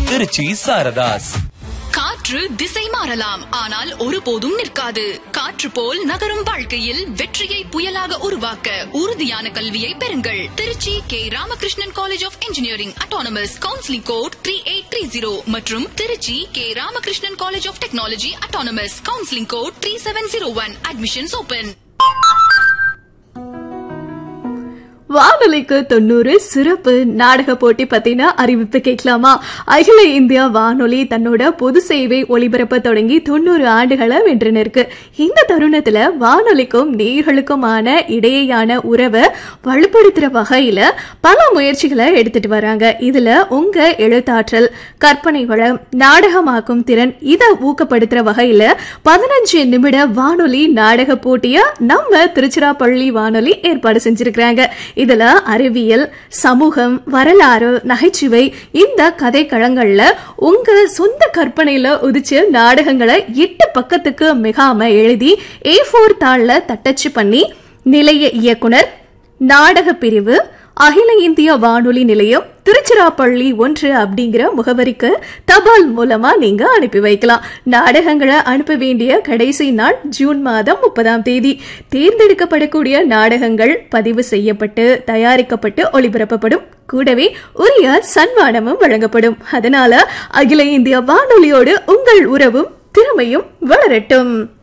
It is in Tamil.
திருச்சி சாரதாஸ் காற்று திசை மாறலாம் ஆனால் ஒருபோதும் நிற்காது காற்று போல் நகரும் வாழ்க்கையில் வெற்றியை புயலாக உருவாக்க உறுதியான கல்வியை பெறுங்கள் Trichy K Ramakrishnan college of engineering autonomous counselling code three eight three zero மற்றும் Trichy K Ramakrishnan college of technology autonomous counselling code three seven zero one admissions open வானொலிக்கு தொண்ணூறு சிறப்பு நாடக போட்டி பத்தின அறிவிப்பு கேட்கலாமா அகில இந்தியா வானொலி தன்னோட பொது சேவை ஒளிபரப்ப தொடங்கி தொண்ணூறு ஆண்டுகளை வென்று நிற்கு இந்த தருணத்துல வானொலிக்கும் நேர்களுக்குமான இடையேயான உறவை வலுப்படுத்துற வகையில பல முயற்சிகளை எடுத்துட்டு வராங்க இதுல உங்க எழுத்தாற்றல் கற்பனை வளம் நாடகமாக்கும் திறன் இதை ஊக்கப்படுத்துற வகையில பதினஞ்சு நிமிட வானொலி நாடக போட்டிய நம்ம திருச்சிராப்பள்ளி வானொலி ஏற்பாடு செஞ்சிருக்கிறாங்க இதுல அறிவியல் சமூகம் வரலாறு நகைச்சுவை இந்த கதை களங்கள்ல உங்க சொந்த கற்பனையில உதிச்சு நாடகங்களை எட்டு பக்கத்துக்கு மிகாம எழுதி ஏ ஃபோர் தாள்ல தட்டச்சு பண்ணி நிலைய இயக்குனர் நாடக பிரிவு அகில இந்திய வானொலி நிலையம் திருச்சிராப்பள்ளி ஒன்று அப்படிங்கிற முகவரிக்கு தபால் மூலமா நீங்க அனுப்பி வைக்கலாம் நாடகங்களை அனுப்ப வேண்டிய கடைசி நாள் ஜூன் மாதம் முப்பதாம் தேதி தேர்ந்தெடுக்கப்படக்கூடிய நாடகங்கள் பதிவு செய்யப்பட்டு தயாரிக்கப்பட்டு ஒளிபரப்பப்படும் கூடவே உரிய சன்மானமும் வழங்கப்படும் அதனால அகில இந்திய வானொலியோடு உங்கள் உறவும் திறமையும் வளரட்டும்